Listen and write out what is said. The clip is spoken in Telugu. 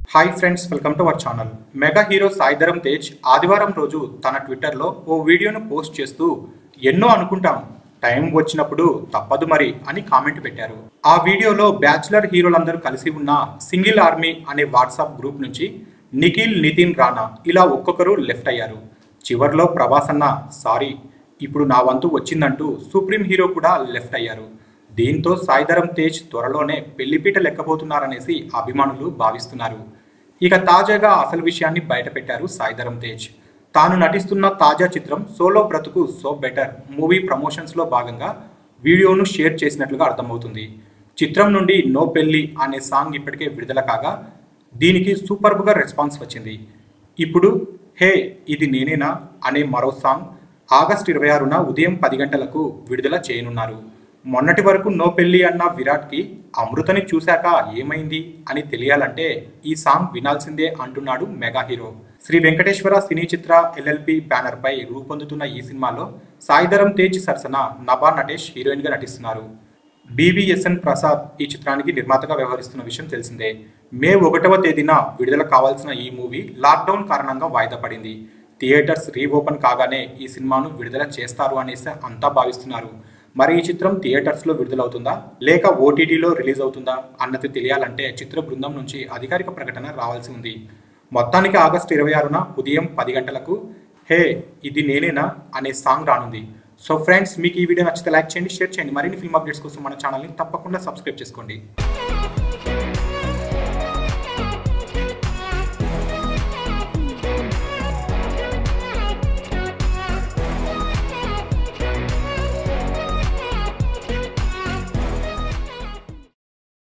hi friends welcome to our channel mega hero Saidharam Tej ఆదివారం రోజు తన ట్విట్టర్లో ఓ వీడియోను పోస్ట్ చేస్తూ ఎన్నో అనుకుంటాం టైం వచ్చినప్పుడు తప్పదు మరి అని కామెంట్ పెట్టారు ఆ వీడియోలో బ్యాచులర్ హీరోలందరూ కలిసి ఉన్న సింగిల్ ఆర్మీ అనే వాట్సాప్ గ్రూప్ నుంచి నిఖిల్ నితిన్ రాణా ఇలా ఒక్కొక్కరు లెఫ్ట్ అయ్యారు చివర్లో ప్రభాస్ అన్న సారీ ఇప్పుడు నా వంతు వచ్చిందంటూ సుప్రీం హీరో కూడా లెఫ్ట్ అయ్యారు దీంతో సాయిధరం తేజ్ త్వరలోనే పెళ్లిపీట లెక్కబోతున్నారనేసి అభిమానులు భావిస్తున్నారు ఇక తాజాగా అసలు విషయాన్ని బయటపెట్టారు సాయిధరం తేజ్ తాను నటిస్తున్న తాజా చిత్రం సోలో బ్రతుకు సో బెటర్ మూవీ ప్రమోషన్స్ లో భాగంగా వీడియోను షేర్ చేసినట్లుగా అర్థమవుతుంది చిత్రం నుండి నో పెళ్లి అనే సాంగ్ ఇప్పటికే విడుదల కాగా దీనికి సూపర్బ్గా రెస్పాన్స్ వచ్చింది ఇప్పుడు హే ఇది నేనేనా అనే మరో సాంగ్ ఆగస్టు ఇరవై ఆరున ఉదయం పది గంటలకు విడుదల చేయనున్నారు మొన్నటి వరకు నో పెళ్లి అన్న విరాట్కి అమృతని చూశాక ఏమైంది అని తెలియాలంటే ఈ సాంగ్ వినాల్సిందే అంటున్నాడు mega hero Sri Venkateswara cine Chitra LLP banner పై రూపొందుతున్న ఈ సినిమాలో సాయిధరం తేజ్ సరసన నభా నటేష్ హీరోయిన్ గా నటిస్తున్నారు బీవీఎస్ఎన్ ప్రసాద్ ఈ చిత్రానికి నిర్మాతగా వ్యవహరిస్తున్న విషయం తెలిసిందే మే ఒకటవ తేదీన విడుదల కావాల్సిన ఈ మూవీ లాక్డౌన్ కారణంగా వాయిదా పడింది థియేటర్స్ రీఓపెన్ కాగానే ఈ సినిమాను విడుదల చేస్తారు అనేసి అంతా భావిస్తున్నారు మరి ఈ చిత్రం థియేటర్స్లో విడుదలవుతుందా లేక ఓటీటీలో రిలీజ్ అవుతుందా అన్నది తెలియాలంటే చిత్ర బృందం నుంచి అధికారిక ప్రకటన రావాల్సి ఉంది మొత్తానికి ఆగస్టు ఇరవై ఆరున ఉదయం పది గంటలకు హే ఇది నేనేనా అనే సాంగ్ రానుంది సో ఫ్రెండ్స్ మీకు ఈ వీడియో నచ్చితే లైక్ చేయండి షేర్ చేయండి మరిన్ని ఫిల్మ్ అప్డేట్స్ కోసం మన ఛానల్ని తప్పకుండా సబ్స్క్రైబ్ చేసుకోండి